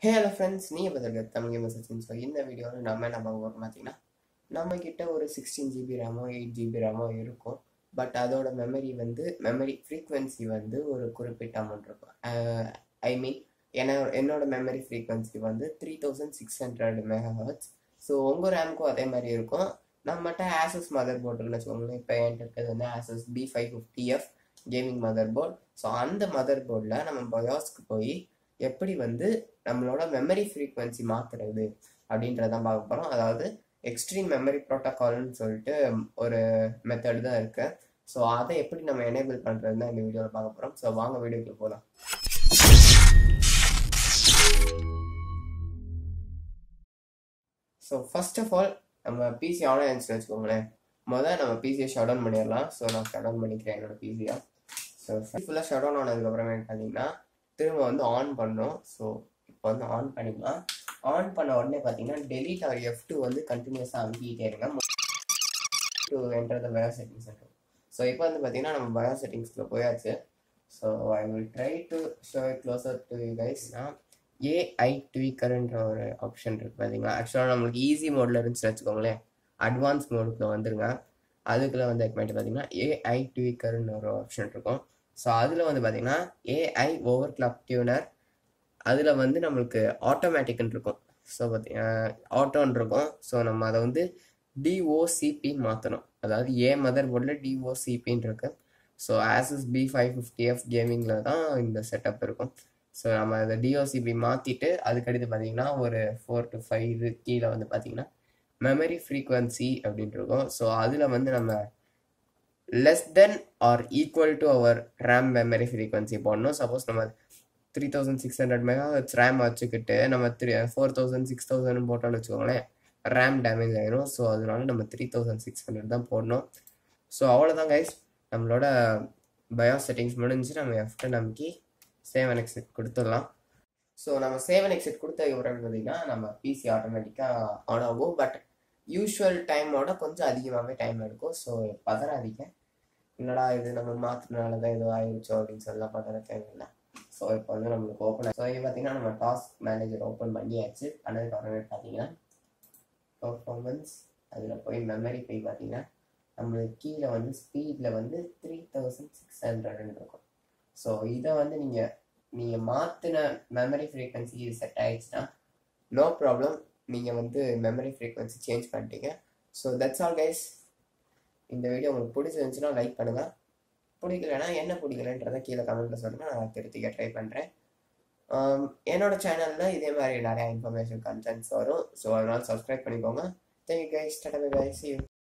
hey hello friends நீ பதில் Tamil message so இந்த வீடியோவில் நம்ம என்ன பார்க்க போகிறோம் பார்த்தீங்கன்னா நம்ம கிட்ட ஒரு சிக்ஸ்டீன் ஜிபி ரேமோ எயிட் ஜிபி ரேமோ இருக்கும் பட் அதோட மெமரி வந்து மெமரி ஃப்ரீக்வன்சி வந்து ஒரு குறிப்பிட்ட அமௌண்ட் இருக்கும் ஐ மீன் என்ன என்னோட மெமரி ஃப்ரீக்வன்சி வந்து three thousand six hundred mega hertz so உங்கள் ரேமுக்கும் அதே மாதிரி இருக்கும் நம்மகிட்ட ஆசஸ் மதர் போர்டுன்னு வச்சுக்கோங்களேன் இப்போ என்கிட்ட இருக்கிறது வந்து Asus B five fifty F gaming motherboard so அந்த மதர் போர்டில் நம்ம பயாஸ்க்கு போய் எப்படி வந்து நம்மளோட மெமரி ஃப்ரீக்வன்சி மாற்றுறது அப்படின்றதான் பார்க்க போகிறோம் அதாவது எக்ஸ்ட்ரீம் மெமரி ப்ரோட்டோகால்னு சொல்லிட்டு ஒரு மெத்தட் தான் இருக்கு ஸோ அதை எப்படி நம்ம எனேபிள் பண்ணுறது தான் இந்த வீடியோவில் பார்க்க போகிறோம் ஸோ வாங்க வீடியோக்கு போகலாம் ஸோ ஃபர்ஸ்ட் ஆஃப் ஆல் நம்ம பிசி ஆன் ஆயிடுச்சுன்னு வச்சுக்கோங்களேன் முதல்ல நம்ம பிசியை ஷட் டவுன் பண்ணிடலாம் ஸோ நான் ஷட் டவுன் பண்ணிக்கிறேன் என்னோட பிசியை ஸோ ஃபுல்லாக ஷட் டவுன் ஆனதுக்கப்புறமே பார்த்தீங்கன்னா திரும்ப வந்து ஆன் பண்ணோம் ஸோ இப்போ வந்து ஆன் பண்ணிக்கலாம் ஆன் பண்ண உடனே பார்த்தீங்கன்னா டெலிட் ஆர் எஃப் டூ வந்து கண்டினியூஸாக அமுக்கிட்டே இருங்க to enter the BIOS settings so இப்போ வந்து பார்த்தீங்கன்னா நம்ம பயோ செட்டிங்ஸ்க்குள்ள போயாச்சு so I will try to show closer to you கைஸ்னா ஏஐ ட்வீக்கர்ன்ற ஒரு ஆப்ஷன் இருக்குது பார்த்தீங்களா ஆக்சுவலாக நம்மளுக்கு ஈஸி மோடில் இருந்துச்சு வச்சுக்கோங்களேன் அட்வான்ஸ் மோடுக்குள்ள வந்துருங்க அதுக்குள்ளே வந்து பார்த்தீங்கன்னா ஏஐ ட்வீக்கர்னு ஒரு ஆப்ஷன் இருக்கும் ஸோ அதில் வந்து பார்த்தீங்கன்னா ஏஐ ஓவர் கிளாக் டியூனர் அதில் வந்து நம்மளுக்கு ஆட்டோமேட்டிக்னு இருக்கும் ஸோ பார்த்தீங்கன்னா ஆட்டோன்னு இருக்கும் ஸோ நம்ம அதை வந்து டிஓசிபின்னு மாற்றணும் அதாவது ஏ மதர் போர்டில் டிஓசிபின்னு இருக்கு so Asus B five fifty F கேமிங்கில் தான் இந்த செட்டப் இருக்கும் ஸோ நம்ம அதை டிஓசிபி மாற்றிட்டு அதுக்கடுத்து பார்த்தீங்கன்னா ஒரு ஃபோர் டு ஃபைவ் கீழே வந்து பார்த்தீங்கன்னா மெமரி ஃப்ரீக்வன்சி அப்படின்ட்டு இருக்கும் ஸோ அதில் வந்து நம்ம less than or equal to our RAM memory frequency போடணும் சப்போஸ் நம்ம three thousand six hundred mega RAM வச்சுக்கிட்டு நம்ம three four thousand six thousand போட்டோம்னு வச்சுக்கோங்களேன் ரேம் டேமேஜ் ஆயிரும் ஸோ அதனால நம்ம த்ரீ தௌசண்ட் சிக்ஸ் ஹண்ட்ரட் தான் போடணும் ஸோ அவ்வளோதான் கைஸ் நம்மளோட பயோ செட்டிங்ஸ் முடிஞ்சு நம்ம எஃப்ட நமக்கு சேவன் எக்ஸிட் கொடுத்துடலாம் ஸோ நம்ம சேவன் எக்ஸிட் கொடுத்ததுக்கப்புறம் பார்த்தீங்கன்னா நம்ம பிசி ஆட்டோமேட்டிக்காக ஆன் ஆகும் பட் யூஸ்வல் டைமோட கொஞ்சம் அதிகமாகவே டைம் எடுக்கும் ஸோ பதறாதீங்க என்னடா இது நம்ம மாற்றினால தான் ஏதோ ஆயிடுச்சோ அப்படின்னு சொல்லலாம் பதற தேவையில்லை ஸோ இப்போ வந்து நம்மளுக்கு ஓப்பன் ஸோ இங்கே பார்த்தீங்கன்னா நம்ம டாஸ்க் மேனேஜர் ஓப்பன் பண்ணியாச்சு பண்ணதுக்கு அப்புறமே பார்த்தீங்கன்னா பர்ஃபார்மன்ஸ் அதில் போய் மெமரி போய் பார்த்தீங்கன்னா நம்மளுக்கு கீழே வந்து ஸ்பீடில் வந்து த்ரீ தௌசண்ட் சிக்ஸ் ஹண்ட்ரட்னு இருக்கும் ஸோ இதை வந்து நீங்கள் நீங்கள் மாற்றின மெமரி ஃப்ரீக்வன்சி இது செட் ஆயிடுச்சுன்னா நோ ப்ராப்ளம் நீங்கள் வந்து மெமரி ஃப்ரீக்வன்சி சேஞ்ச் பண்ணிட்டீங்க ஸோ தட்ஸ் ஆல் கைஸ் இந்த வீடியோ உங்களுக்கு பிடிச்சிருந்துச்சுன்னா லைக் பண்ணுங்கள் பிடிக்கலன்னா என்ன பிடிக்கலன்றதை கீழே கமெண்ட்டில் சொல்லுங்கள் நான் திருத்திக்க ட்ரை பண்ணுறேன் என்னோட சேனலில் இதே மாதிரி நிறையா இன்ஃபர்மேஷன் கண்டென்ட்ஸ் வரும் ஸோ அதனால் சப்ஸ்கிரைப் பண்ணிக்கோங்க thank you guys tata guys you